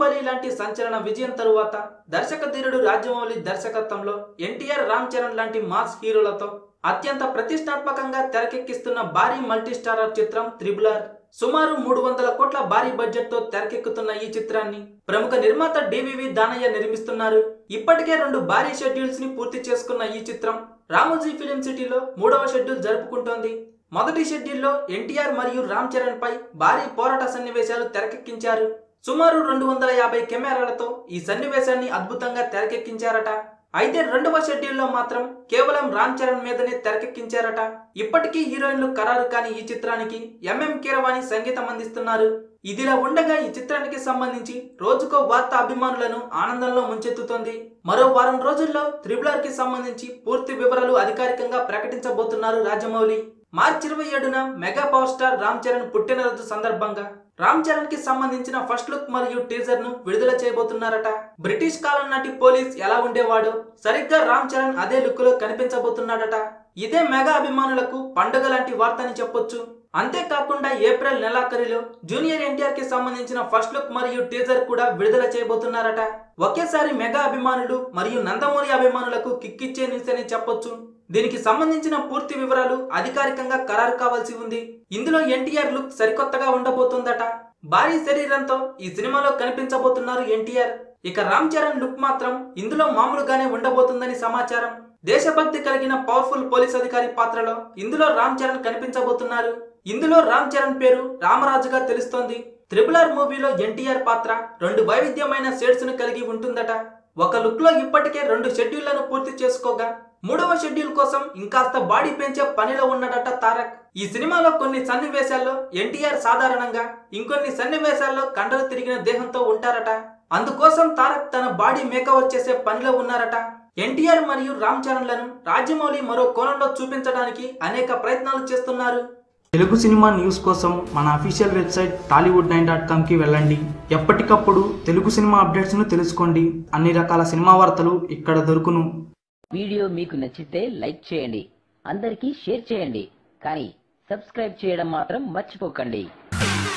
బాహుబలి లాంటి సంచలన విజయం తరువాత దర్శక ధీరుడు రాజమౌళి దర్శకత్వంలో ఎన్టీఆర్ రామ్ చరణ్ లాంటి మాస్ హీరోలతో అత్యంత ప్రతిష్టాత్మకంగా తెరకెక్కిస్తున్న భారీ మల్టీస్టారర్ చిత్రం త్రిబులర్ సుమారు మూడు వందల కోట్ల భారీ బడ్జెట్ తో తెరకెక్కుతున్న ఈ చిత్రాన్ని ప్రముఖ నిర్మాత డివివి దానయ్య నిర్మిస్తున్నారు ఇప్పటికే రెండు భారీ షెడ్యూల్స్ ని పూర్తి చేసుకున్న ఈ చిత్రం రామోజీ ఫిలిం సిటీలో మూడవ షెడ్యూల్ జరుపుకుంటోంది మొదటి షెడ్యూల్లో ఎన్టీఆర్ మరియు రామ్ చరణ్ పై భారీ పోరాట సన్నివేశాలు తెరకెక్కించారు సుమారు రెండు వందల యాభై కెమెరాలతో ఈ సన్నివేశాన్ని అద్భుతంగా తెరకెక్కించారట అయితే రెండవ షెడ్యూల్లో మాత్రం కేవలం రామ్ చరణ్ మీదనే తెరకెక్కించారట ఇప్పటికీ హీరోయిన్లు ఖరారు కాని ఈ చిత్రానికి ఎంఎం కీరవాణి సంగీతం అందిస్తున్నారు ఇదిలా ఉండగా ఈ చిత్రానికి సంబంధించి రోజుకో వార్త అభిమానులను ఆనందంలో ముంచెత్తుతోంది మరో వారం రోజుల్లో త్రిబులర్ కి సంబంధించి పూర్తి వివరాలు అధికారికంగా ప్రకటించబోతున్నారు రాజమౌళి మార్చి ఇరవై ఏడున mega power star Ram Charan పుట్టినరోజు సందర్భంగా రామ్ చరణ్ కి సంబంధించిన ఫస్ట్ లుక్ మరియు టీజర్ ను విడుదల చేయబోతున్నారట బ్రిటిష్ కాలం నాటి పోలీస్ ఎలా ఉండేవాడో సరిగ్గా రామ్ చరణ్ అదే లుక్ లో కనిపించబోతున్నాడట ఇదే మెగా అభిమానులకు పండుగ లాంటి వార్త అని చెప్పొచ్చు అంతేకాకుండా ఏప్రిల్ నెలాఖరిలో జూనియర్ ఎన్టీఆర్ కి సంబంధించిన ఫస్ట్ లుక్ మరియు టీజర్ కూడా విడుదల చేయబోతున్నారట ఒకేసారి మెగా అభిమానులు మరియు నందమూరి అభిమానులకు కిక్కిచ్చే న్యూస్ అని చెప్పొచ్చు దీనికి సంబంధించిన పూర్తి వివరాలు అధికారికంగా ఖరారు కావాల్సి ఉంది ఇందులో ఎన్టీఆర్ లుక్ సరికొత్తగా ఉండబోతుందట భారీ శరీరంతో ఈ సినిమాలో కనిపించబోతున్నారు ఎన్టీఆర్ ఇక రామ్ చరణ్ లుక్ మాత్రం ఇందులో మామూలుగానే ఉండబోతుందని సమాచారం దేశభక్తి కలిగిన పవర్ఫుల్ పోలీస్ అధికారి పాత్రలో ఇందులో రామ్ చరణ్ కనిపించబోతున్నారు ఇందులో రామ్ చరణ్ పేరు రామరాజుగా తెలుస్తోంది త్రిబుల్ ఆర్ మూవీలో ఎన్టీఆర్ పాత్ర రెండు వైవిధ్యమైన షేడ్స్ ను కలిగి ఉంటుందట ఒక లుక్ లో ఇప్పటికే రెండు షెడ్యూళ్లను పూర్తి చేసుకోగా మూడవ షెడ్యూల్ కోసం ఇంకాస్త బాడీ పెంచే పనిలో ఉన్నాడట తారక్ ఈ సినిమాలో కొన్ని సన్నివేశాల్లో ఎన్టీఆర్ సాధారణంగా ఇంకొన్ని సన్నివేశాల్లో కండలు తిరిగిన దేహంతో ఉంటారట అందుకోసం తారక్ తన బాడీ మేకవర్ చేసే పనిలో ఉన్నారట ఎన్టీఆర్ మరియు రామ్ చరణ్లను రాజమౌళి మరో కోణంలో చూపించడానికి అనేక ప్రయత్నాలు చేస్తున్నారు తెలుగు సినిమా న్యూస్ కోసం మన official website Tollywood nine dot కామ్కి వెళ్ళండి ఎప్పటికప్పుడు తెలుగు సినిమా అప్డేట్స్ను తెలుసుకోండి అన్ని రకాల సినిమా వార్తలు ఇక్కడ దొరుకును వీడియో మీకు నచ్చితే లైక్ చేయండి అందరికీ షేర్ చేయండి కానీ సబ్స్క్రైబ్ చేయడం మాత్రం మర్చిపోకండి